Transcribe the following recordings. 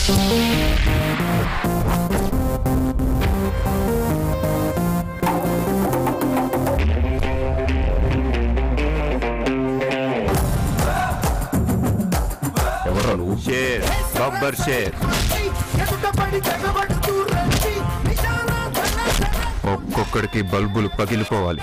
ఎవరో నువ్వు share Babbar share ఒక్కొక్కడికి బల్బులు పగిలిపోవాలి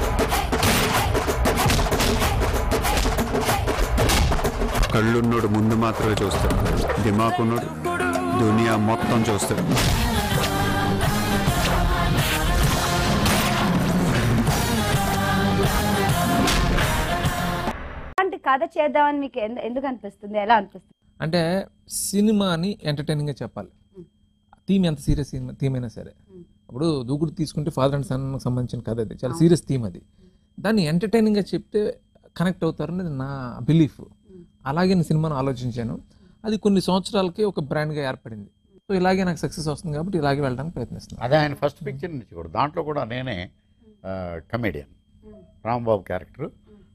కళ్ళున్నోడు ముందు మాత్రమే చూస్తాడు దిమాకున్నోడు దునియా మొత్తం చూస్తాడు అలాంటి కథ చేద్దామని మీకు ఎందు- ఎందుకు అనిపిస్తుంది ఎలా అనిపిస్తుంది అంటే సినిమాని ఎంటర్టైనింగ్గా చెప్పాలి థీమ్ ఎంత సీరియస్ థీమ్ అయినా సరే ఇప్పుడు దూకుడు తీసుకుంటే ఫాదర్ అండ్ సన్ సంబంధించిన కథ అది చాలా సీరియస్ థీమ్ అది దాన్ని ఎంటర్టైనింగ్గా చెప్తే కనెక్ట్ అవుతారు అనేది నా బిలీఫ్ అలాగే నేను సినిమాను ఆలోచించాను అది కొన్ని సంవత్సరాలకి ఒక బ్రాండ్గా ఏర్పడింది సో ఇలాగే నాకు సక్సెస్ వస్తుంది కాబట్టి ఇలాగే వెళ్ళడానికి ప్రయత్నిస్తున్నాను అదే ఆయన ఫస్ట్ పిక్చర్ నుంచి కూడా దాంట్లో కూడా నేనే కమెడియన్ రాంబాబు క్యారెక్టర్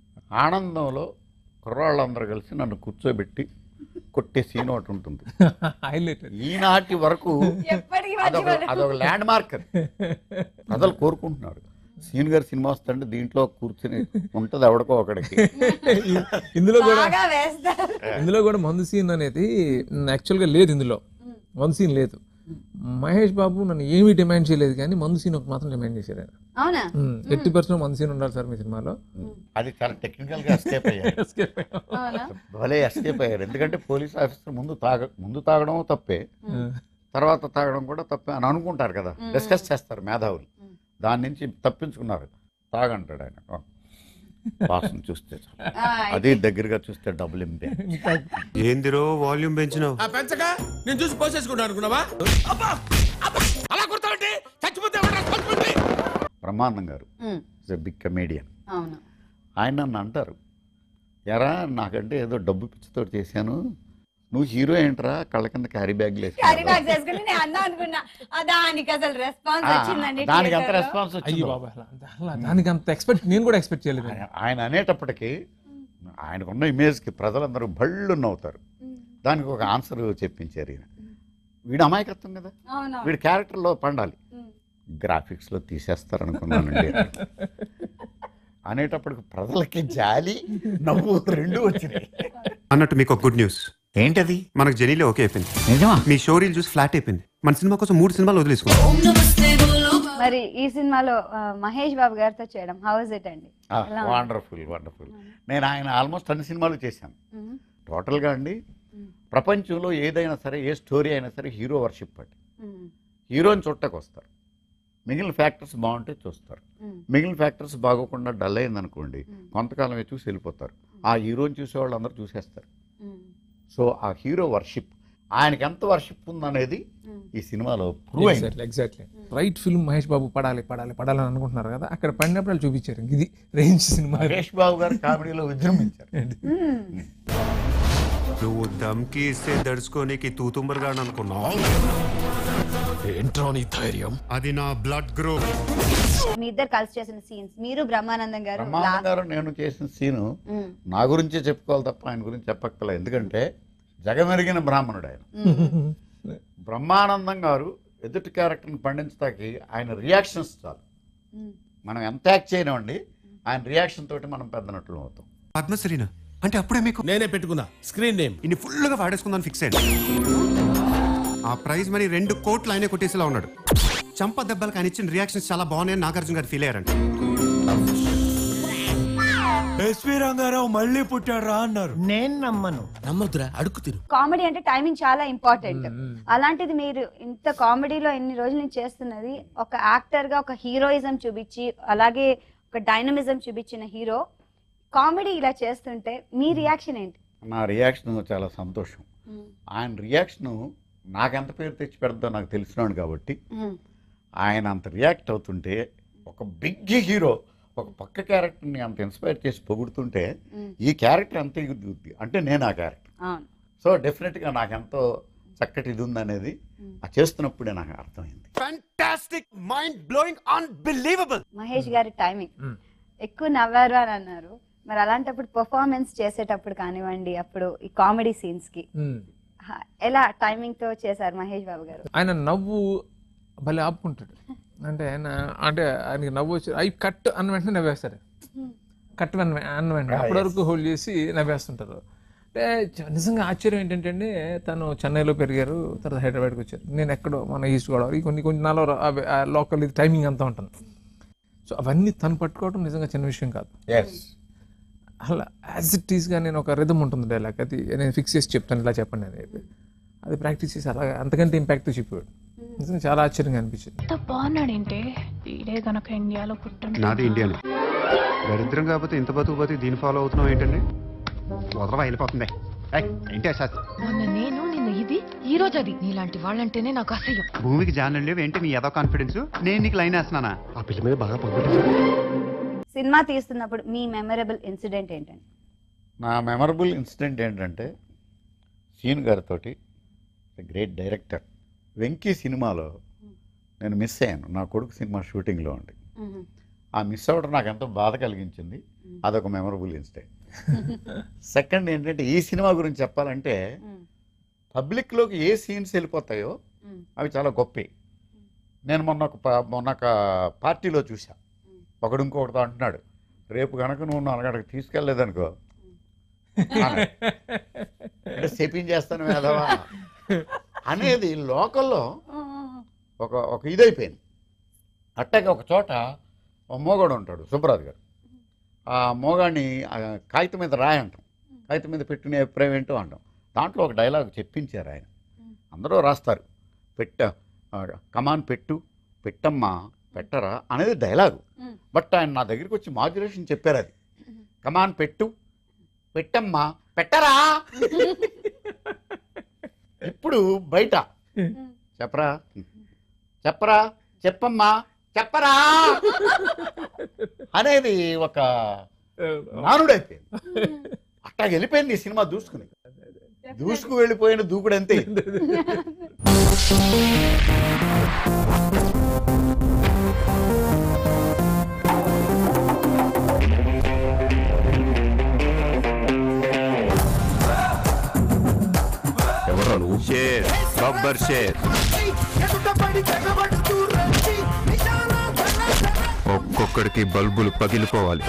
ఆనందంలో కుర్రాళ్ళందరూ కలిసి నన్ను కూర్చోబెట్టి కొట్టే సీన్ ఒకటి ఉంటుంది హైలైట్ ఈనాటి వరకు ఎప్పటికీ అదొక అదొక ల్యాండ్ మార్క్ అది ప్రజలు కోరుకుంటున్నారు సీన్ గారు సినిమా వస్తుంటే దీంట్లో కూర్చుని ఉంటుంది ఎవడికో ఒకడికి ఇందులో కూడా బాగా వేస్తారు ఇందులో కూడా మందు సీన్ అనేది యాక్చువల్గా లేదు ఇందులో మందు సీన్ లేదు మహేష్ బాబు నన్ను ఏమీ డిమాండ్ చేయలేదు కానీ మందు సీన్ ఒకటి మాత్రం డిమాండ్ చేశారు ఆయన అవునా ఉమ్, ఎట్టి పర్సెంట్ మందు సీన్ ఉండాలి సార్ మీ సినిమాలో అది చాలా టెక్నికల్ గా ఎస్కేప్ అయ్యారు అవునా భలే ఎస్కేప్ అయ్యారు ఎందుకంటే పోలీస్ ఆఫీసర్ ముందు తాగ ముందు తాగడం తప్పే తర్వాత తాగడం కూడా తప్పే అని అనుకుంటారు కదా డిస్కస్ చేస్తారు మేధావులు దాని నుంచి తప్పించుకున్నారు తాగంటాడు ఆయన ఆ. వాసన చూస్తే చాలు. ఆ, అది దగ్గరగా చూస్తే డబుల్ ఇంపే ఏందిరో వాల్యూమ్ పెంచినావు ఆ పెంచగా నేను చూసి పోసేసుకుంటా అనుకున్నావా అబ్బా! అబ్బా! అలా కుడతావంటే చచ్చిపోతే ఎవరు responsibility Brahmanandam garu um, is a big comedian అవును ఆయన నన్ను అంటారు ఎరా నాకంటే ఏదో డబ్బు పిచ్చితో చేశాను నువ్వు హీరో ఏంట్రా కళ్ళ కింద క్యారీ బ్యాగ్ క్యారీ బ్యాగ్ చేసుకుని నేను అన్నా అనుకున్నా ఆ, దానికి అసలు రెస్పాన్స్ వచ్చిందండి దానికి ఎంత theatre లో. రెస్పాన్స్ అయ్యో వచ్చింది బాబా అలా అలా దానికి అంత ఎక్స్పెక్ట్ నేను కూడా ఎక్స్పెక్ట్ చేయలేదు ఆయన అనేటప్పటికీ ఆయనకున్న ఇమేజ్కి ప్రజలందరూ భళ్ళు నవ్వుతారు దానికి ఒక ఆన్సర్ చెప్పించారు ఈయన వీడు అమాయకత్వం కదా అవును వీడి క్యారెక్టర్లో పండాలి ఉమ్. గ్రాఫిక్స్లో తీసేస్తారు అనుకున్నానండి అనేటప్పటికి ప్రజలకి జాలి నవ్వు రెండు వచ్చినాయి అన్నట్టు మీకు ఒక గుడ్ న్యూస్ ఏంటది మనకు జనీలో ఓకే అయిపోయింది నిజమా మీ షోరీలు చూసి ఫ్లాట్ అయిపోయింది మన సినిమా కోసం మూడు సినిమాలు వదిలేసుకున్నాం మరి ఈ సినిమాలో ఆ, మహేష్ బాబు గారితో చేయడం హౌ ఇస్ ఇట్ అండి ఎలా ఉంది? వండర్ఫుల్ వండర్ఫుల్ నేను ఆయన ఆల్మోస్ట్ అన్ని సినిమాలు చేశాను ఉమ్, టోటల్గా అండి ఉమ్, ప్రపంచంలో ఏదైనా సరే ఏ స్టోరీ అయినా సరే హీరో వర్షిప్ అండి ఉమ్, హీరోని చుట్టకు వస్తారు మిగిలిన ఫ్యాక్టర్స్ బాగుంటే చూస్తారు ఉమ్, మిగిలిన ఫ్యాక్టర్స్ బాగోకుండా డల్ అయిందనుకోండి కొంతకాలం చూసి వెళ్ళిపోతారు ఆ హీరోని చూసే వాళ్ళు అందరూ చూసేస్తారు ఉమ్, సో ఆ హీరో వర్షిప్ ఆయనకి ఎంత వర్షిప్ ఉందనేది ఉమ్. ఈ సినిమాలో ప్రూవ్ అయింది exactly exactly right film Mahesh Babu పడాలి పడాలి పడాలని అనుకుంటున్నారు కదా అక్కడ పడినప్పుడు వాళ్ళు చూపించారు ఇది రేంజ్ సినిమా మహేష్ బాబు గారు కామెడీలో విజృంభించారు ఉమ్. నువ్వు దమ్కి ఇస్తే దడుచుకోనికి తూతుంబర్గా అనుకున్నావు ఏంట్రా నీ ధైర్యం అది నా బ్లడ్ గ్రూప్ మీ ఇద్దరు కలిసి చేసిన సీన్స్ మీరు బ్రహ్మానందం గారు బ్రహ్మానందం గారు నేను చేసిన సీను ఉమ్, నా గురించే చెప్పుకోవాలి తప్ప ఆయన గురించి చెప్పక్కర్లేదు ఎందుకంటే జగమెరిగిన బ్రాహ్మణుడు ఆయన ఉమ్, బ్రహ్మానందం గారు ఎదుటి క్యారెక్టర్ని పండించడానికి ఆయన రియాక్షన్స్ చాలు ఉమ్. మనం ఎంత యాక్ట్ చేయనివ్వండి ఆయన రియాక్షన్ తోటి మనం పెద్దనట్లు అవుతాం పద్మశ్రీనా అంటే అప్పుడే మీకు నేనే పెట్టుకున్నా స్క్రీన్ నేమ్ ఇన్ని ఫుల్గా వాడేసుకుందాం ఫిక్స్ అయ్యండి ఆ ప్రైజ్ మరి రెండు కోట్లు ఆయనే కొట్టేసేలా ఉన్నాడు చంప దెబ్బలకు ఆయన ఇచ్చిన రియాక్షన్స్ చాలా బాగున్నాయని నాగార్జున గారు ఫీల్ అయ్యారంట ఎస్వి రంగారావు మళ్ళీ పుట్టారా అన్నారు నేను నమ్మను నమ్మొద్దురా అడుగు తిరు కామెడీ అంటే టైమింగ్ చాలా ఇంపార్టెంట్ అలాంటిది మీరు ఇంత కామెడీలో ఎన్ని రోజుల నుంచి చేస్తున్నది ఒక యాక్టర్ గా ఒక హీరోయిజం చూపించి అలాగే ఒక డైనమిజం చూపించిన హీరో కామెడీ ఇలా చేస్తుంటే మీ రియాక్షన్ ఏంటి నా రియాక్షన్ చాలా సంతోషం ఆయన రియాక్షన్ నాకెంత పేరు తెచ్చి పెడతా నాకు తెలిసినాడు కాబట్టి ఉమ్, ఆయన అంత రియాక్ట్ అవుతుంటే ఒక బిగ్ హీరో ఒక పక్క క్యారెక్టర్ని అంత ఇన్స్పైర్ చేసి పొగుడుతుంటే ఉమ్, ఈ క్యారెక్టర్ అంత ఎగుద్ది అంటే నేను ఆ క్యారెక్టర్ అవును సో డెఫినెట్గా నాకెంతో చక్కటి ఇది ఉందనేది ఆ చేస్తున్నప్పుడే నాకు అర్థమైంది fantastic mind blowing unbelievable Mahesh గారి టైమింగ్ ఎక్కువ నవ్వారు అని అన్నారు మరి అలాంటప్పుడు పర్ఫార్మెన్స్ చేసేటప్పుడు కానివ్వండి అప్పుడు ఈ కామెడీ సీన్స్ కి హా, ఎలా టైమింగ్ తో చేశారు మహేష్ బాబు గారు ఆయన నవ్వు భలే ఆపుకుంటాడు అంటే ఆయన అంటే ఆయనకి నవ్వు వచ్చి అవి కట్ అన్న వెంటనే నవ్వేస్తారు కట్ అన్న అన్న వెంటనే అప్పటి వరకు హోల్డ్ చేసి నవ్వేస్తుంటారు అంటే చ- నిజంగా ఆశ్చర్యం ఏంటంటే అండి తను చెన్నైలో పెరిగారు తర్వాత హైదరాబాద్కి వచ్చారు నేను ఎక్కడో మన ఈస్ట్ గోదావరి కొన్ని కొన్ని నాలో లోకల్ ఇది టైమింగ్ అంతా ఉంటుంది సో అవన్నీ తను పట్టుకోవడం నిజంగా చిన్న విషయం కాదు ఎస్ అలా యాజ్ ఇట్ ఈస్గా నేను ఒక రిధమ్ ఉంటుంది డైలాగ్ అది నేను ఫిక్స్ చేసి చెప్తాను ఇలా చెప్పండి అని చెప్పి అది ప్రాక్టీస్ చేసి అలా అంతకంటే ఇంపాక్ట్ చెప్పాడు నిజంగా చాలా ఆశ్చర్యంగా అనిపించింది ఎంత బాగున్నాడేంటే వీడే గనక ఇండియాలో పుట్టుంటే నాది ఇండియానే దరిద్రం కాకపోతే ఇంత బతుకు బతుకు దీన్ని ఫాలో అవుతున్నావు ఏంటండి వదలవా వెళ్ళిపోతుంది ఏయ్, ఏంటి అశాస్త్రి మొన్న నేను నిన్న ఇది ఈ రోజు అది నీలాంటి వాళ్ళంటేనే నాకు అసహ్యం భూమికి జానలు లేవు ఏంటి నీ ఏదో కాన్ఫిడెన్స్ నేను నీకు లైన్ వేస్తున్నానా ఆ పిల్ల మీద బాగా పగ్గులు సినిమా తీస్తున్నప్పుడు మీ మెమరబుల్ ఇన్సిడెంట్ ఏంటండి నా మెమరబుల్ ఇన్సిడెంట్ ఏంటంటే సీన్ గారితో గ్రేట్ డైరెక్టర్ వెంకీ సినిమాలో నేను మిస్ అయ్యాను నా కొడుకు సినిమా షూటింగ్లో ఉండి ఆ మిస్ అవ్వడం నాకు ఎంతో బాధ కలిగించింది అదొక మెమరబుల్ ఇన్సిడెంట్ సెకండ్ ఏంటంటే ఈ సినిమా గురించి చెప్పాలంటే పబ్లిక్లోకి ఏ సీన్స్ వెళ్ళిపోతాయో అవి చాలా గొప్పవి నేను మొన్న ఒక పా- మొన్న ఒక పార్టీలో చూసా ఒకడు ఇంకొకటితో అంటున్నాడు రేపు కనుక నువ్వు నన్నగడకు తీసుకెళ్ళలేదనుకో అన్నాడు. అంటే సెపింగ్ చేస్తాను వేదవా అనేది లోకల్లో ఒక ఒక ఇదైపోయింది అట్టాగే ఒక చోట ఒక మోగాడు ఉంటాడు సుబ్బరాజు గారు ఆ మోగాడిని ఆ కాగితం మీద రాయంటాం కాగితం మీద పెట్టిన అభిప్రాయం ఏంటో అంటాం దాంట్లో ఒక డైలాగ్ చెప్పించారు ఆయన అందరూ రాస్తారు పెట్ట ఆ, కమాన్ పెట్టు పెట్టమ్మా పెట్టరా అనేది డైలాగు బట్ ఆయన నా దగ్గరికి వచ్చి మాడ్యులేషన్ చెప్పారు అది కమాన్ పెట్టు పెట్టమ్మా పెట్టరా ఇప్పుడు బయట చెప్పరా చెప్పరా చెప్పమ్మా చెప్పరా అనేది ఒక నానుడైపోయింది అట్టా వెళ్ళిపోయింది ఈ సినిమా దూసుకుని దూసుకు వెళ్ళిపోయిన దూకుడు అంతే షేర్ బబ్బర్ షేర్ ఒక్కొక్కడికి బల్బులు పగిలిపోవాలి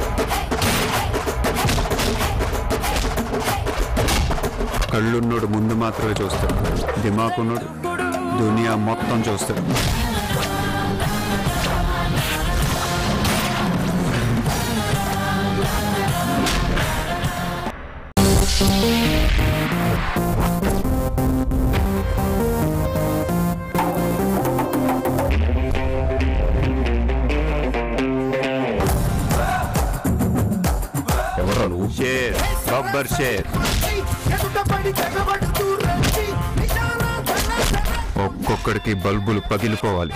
కళ్ళున్నోడు ముందు మాత్రమే చూస్తాడు దిమాకున్నోడు దునియా మొత్తం చూస్తాడు షేర్ బబ్బర్ షేర్ ఒక్కొక్కడికి బల్బులు పగిలిపోవాలి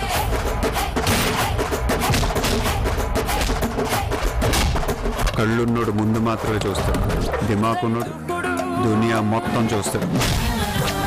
కళ్ళున్నోడు ముందు మాత్రమే చూస్తాడు దిమాకున్నోడు దునియా మొత్తం చూస్తాడు